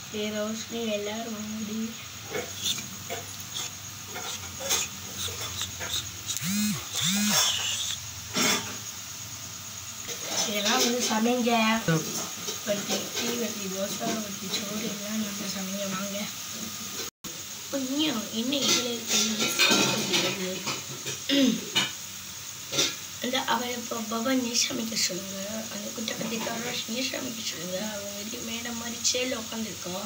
ஏ ரோஷினி எல்லாரும் வாங்கடி இதெல்லாம் வந்து சமைங்க வட்டி டீ வட்டி தோசை வட்டி சோறு எல்லாம் நீங்கள் சமைங்க வாங்க கொஞ்சம் என்ன இதில் இருக்கிறது அந்த அவளை இப்போ பவானி சமைக்க சொல்லுங்க அந்த குட்டை கத்திக்கார ரோஷினியை சமைக்க சொல்லுங்க அவங்க வெளியே மேடை மாதிரி சேல உட்காந்துருக்கோம்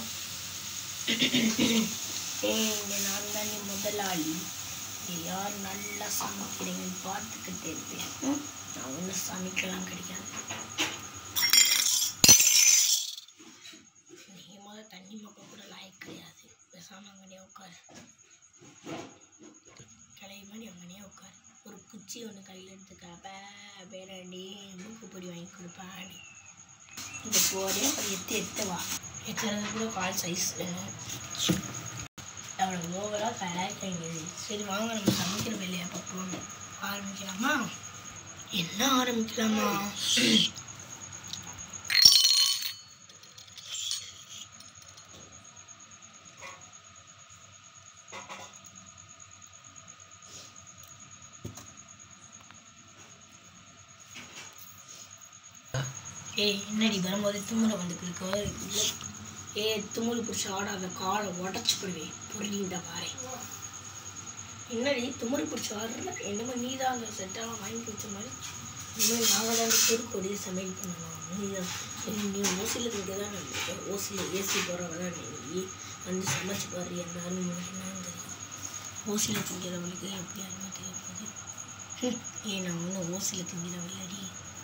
ஏங்க நான் தான் நீ முதலாளி நீ யார் நல்லா சமைக்கிறீங்கன்னு பார்த்துக்கிட்டே இருப்பேன் ம்? நான் ஒன்றும் சமைக்கலாம் கிடைக்காது நீ முதல் தண்ணி மொக்க கூட லாய்க்கு கிடையாது பேசாமல் அங்கனே உட்காரு கிளவி மாதிரி அங்கனே உட்காரு ஒரு குச்சி ஒன்று கையில் எடுத்துக்காப்ப பேரண்டி மூக்கு பொடி வாங்கி கொடுப்பாடி இந்த போரே ஒரு எத்து எத்து வா எத்துறது கூட கால் சைஸ் வேணும் அவ்வளோ ஓவராக கலாய்க்காங்க சரி வாங்க நம்ம சமைக்கிற வேலையை பார்ப்போம் ஆரம்பிக்கலாமா என்ன ஆரம்பிக்கலாமா ஏய் என்னடி வரும்போது தும்முறை வந்து கொடுக்க ஏ தும்முறு பிடிச்சி ஆடாத காலை உடச்சி போடுவேன் புரியுதா பாரு என்னடி தும்முறை பிடிச்சி ஆடுற என்னமோ நீ தான் அந்த செட்டெல்லாம் வாங்கி வச்ச மாதிரி இனிமேல் நாங்கள் தான் தெருக்கொடியை சமையல் பண்ணணும் நீ தான் நீ ஓசியில் இங்கே தான் ஓசியில் ஏசி போகிறவனா நீ வந்து சமைச்சு பாரு எல்லாரும் உனக்கு என்னன்னு தெரியும் ஓசியில் திங்கிறவங்களுக்கு எப்படி அருமை தெரிய போகுது ஹம், ஏன் நான் ஒன்றும் ஓசியில் திங்கிறவள்ளடி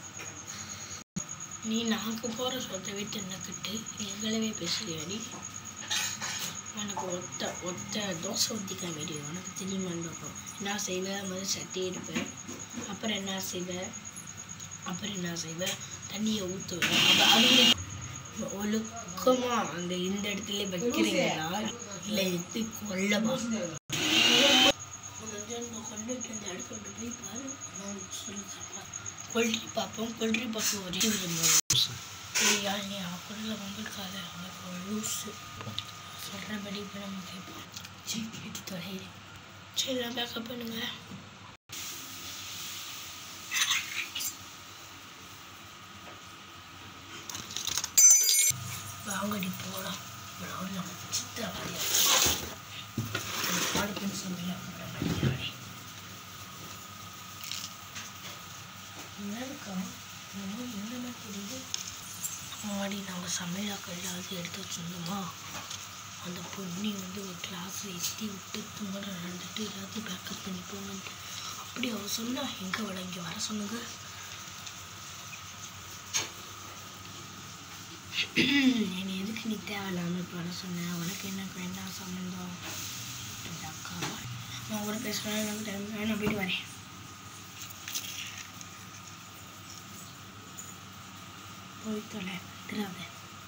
நீ நாக்கு போகிற சொத்தை விட்டு என்ன கட்டு எங்களவே பேசுறியாடி உனக்கு ஒத்த ஒத்த தோசை ஊற்றி காமிடி உனக்கு தெரியுமான்னு பார்ப்போம் என்ன செய்வேன் முதல் சட்டி எடுப்பேன் அப்புறம் என்ன செய்வேன் அப்புறம் என்ன செய்வேன் தண்ணியை ஊற்றுவேன் அப்போ அது ஒழுக்கமாக அந்த இந்த இடத்துல வைக்கிறீங்களா இல்லை எடுத்து கொல்லவா கொண்டுட்டு அந்த இடத்துல போய் பாரு நான் சொல்லி தரேன் கொல்ட்ரி பார்ப்போம் கொல்ட்ரி பார்ப்போம் ஒரே ஐயா நீ அவக்குள்ள வந்திருக்காத அவனுக்கு ஒரு லூஸு சொல்கிறபடி இப்போ நம்ம கேட்போம் சரி கேட்டு தொலை சரி நான் பேக்கப் பண்ணுங்க வாங்கடி போகலாம் இவ்வளோ நம்ம சித்திரவாதியா பாடுக்குன்னு சொல்லி அப்புறம் என்னக்கா என்னமோ என்னென்ன தெரியுது முன்னாடி நாங்கள் சமையலாக்கள் எல்லாத்தையும் எடுத்து வச்சுருந்தோமா அந்த பொண்ணி வந்து ஒரு கிளாஸ் எத்தி விட்டு தும்மட நடந்துட்டு எல்லாத்தையும் பேக்கப் பண்ணி போங்கன்ட்டு அப்படி அவ சொன்னா எங்கே அவளை இங்கே வர சொன்னது என்னை எதுக்கு நீ தேவையில்லாமல் இப்போ வர சொன்னேன் உனக்கு எனக்கு என்ன சம்மந்தம் இந்த அக்காவா நான் கூட பேசுகிறேன் எனக்கு டைம் நான் போயிட்டு வரேன் போய் தொலை திராத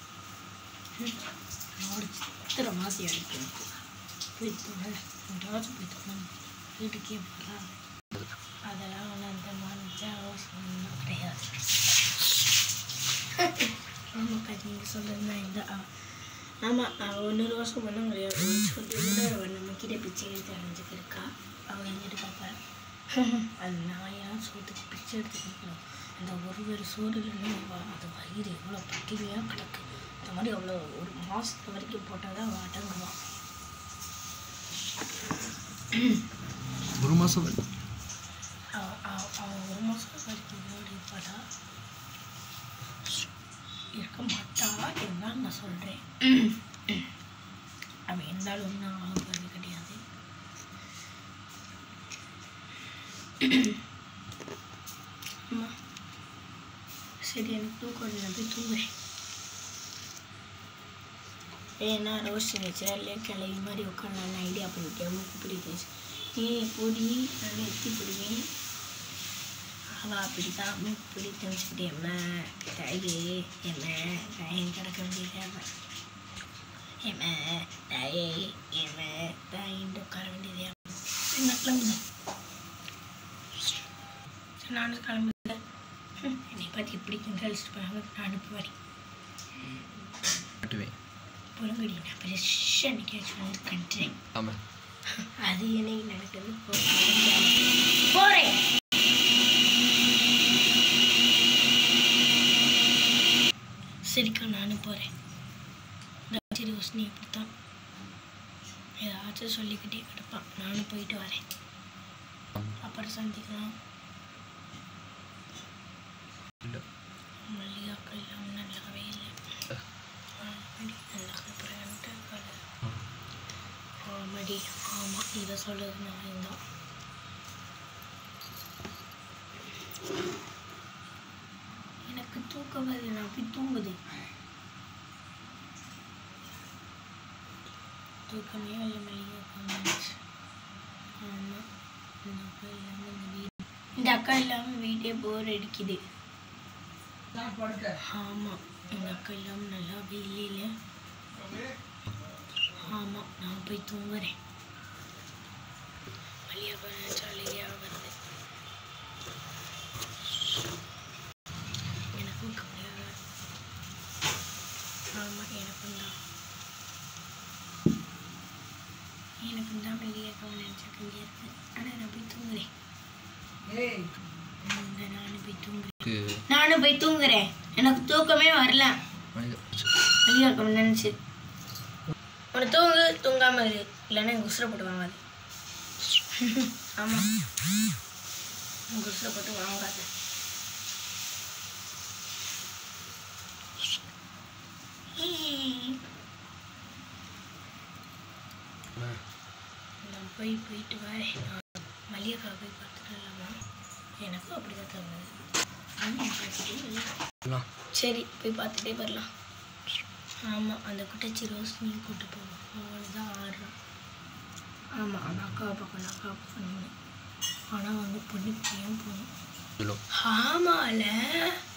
என்னோட சித்திர மாசி அடிக்கு போய் தொலை எங்கேயாச்சும் போய் தொலை வீட்டுக்கே வராது அதெல்லாம் ஒன்று அந்த மாதிரி அவசியம் கிடையாது ஆமாக்கா நீங்கள் சொல்கிறது தான் இந்த ஆமாம் அவள் ஒன்று ரோசம் பண்ண கிடையாது சொல்லி கூட அவள் நம்ம கிட்ட பிச்சை எடுத்து அடைஞ்சுக்கு இருக்கா அவள் எங்கிட்ட பார்ப்பேன் அது நான் ஏன் சோத்துக்கு பிச்சை எடுத்து கொடுக்கணும் அந்த ஒரு வேறு சோறு இல்லைன்னா அவ- அது வயிறு எவ்வளோ பட்டினியாக கிடக்கு இந்த மாதிரி அவ்வளோ ஒரு மாதத்து வரைக்கும் போட்டால் தான் அவள் அடங்குவான் ஒரு மாதம் அவ- அவ- அவன் ஒரு மாதம் வரைக்கும் ஓடி இருப்பாடா இருக்க மாட்டா இருந்தாலும் நான் சொல்கிறேன் அவன் இருந்தாலும் ஒன்றும் ஆகுறது கிடையாது அம்மா சரி எனக்கு தூக்கம் வருது, நான் போய் தூங்குறேன் ஏன்னா ரோஷினி சேர்லேயே கிளவி மாதிரி உட்காந்து ஐடியா பண்ணிட்டேன் மூக்கு பிடிக்கும் நீ பொடி நான் எத்தி பிடிவேன் அவள் அப்படி தான் மூக்கு பிடித்து வச்சுக்கிட்டே அம்மா தாயே எம்மா தாயின் கிடக்க வேண்டியது எம்மா தாயே எம்மா தாயின்ட்டு உட்கார வேண்டியதே என்ன கிளம்புதான் சரி நானும் கிளம்புறேன் ஹம், என்னை பார்த்து எப்படி கிண்டல் அடிச்சுட்டு போனாங்க நான் அனுப்புவேன் காட்டுவேன் புலங்கடி நான் ஃப்ரெஷ்ஷாக அன்றைக்கி வந்து கண்டுறேன் ஆமாம் அது என்னைக்கு நடக்குது போகிறேன் சரிக்கா நானும் போகிறேன் சரி ரோஷினி அப்படித்தான் ஏதாச்சும் சொல்லிக்கிட்டே கிடப்பான் நானும் போயிட்டு வரேன் அப்புறம் சந்திக்கலாம் இல்லை மல்லிகாக்கள் இல்லாமல் நல்லாவே இல்லை ஆமாடி நல்லா அப்புறம்ட்டு ஆமாடி ஆமாம் இதை சொல்கிறது நான் தான் எனக்கு தூக்கம் வருது நான் போய் தூங்குது தூக்கமே இல்லை மல்லிகை உட்காந்துச்சு ஆமாம் இந்த அக்கா இல்லாமல் இந்த வீடு இந்த அக்கா இல்லாமல் வீடே போர் அடிக்குது ஆமாம் எங்கள் அக்கா இல்லாமல் நல்லாவே இல்லையில ஆமாம் நான் போய் தூங்குறேன் மல்லிகா ஜாலியாக வருது எனக்கும் கம்மியாக ஆமாம் எனக்கும் தான் எனக்கும் தான் மல்லிகை கவனம் நினச்சிருக்கேன் இருக்கு ஆனால் நான் போய் தூங்குறேன் இந்த நானும் போய் தூங்குறேன் நானும் போய் தூங்குறேன் எனக்கு தூக்கமே வரல மல்லிகா கவனம் நினச்சி உன தூங்கு தூங்காம இரு இல்லைன்னா எங்கள் உசுரை போட்டு வாங்காது ஆமாம் உங்கள் உசுரை போட்டு வாங்காது ஈ. நான் போய் போயிட்டு வரேன் நான் மல்லிகைக்கா போய் பார்த்துட்டு இல்லாமா எனக்கும் அப்படி தான் தோணுது ஆமாம் பார்த்துட்டே வரலாம். சரி போய் பார்த்துட்டே வரலாம் ஆமாம் அந்த குட்டச்சி ரோஸ் நீ கூட்டு போவோம் அவள் தான் ஆடுறான் ஆமாம் அந்த அக்காவை பார்க்கணும் அக்காவை பார்க்கணும்னு ஆனால் வந்து பொண்ணு ஏன் போகணும் கிலோ ஆமால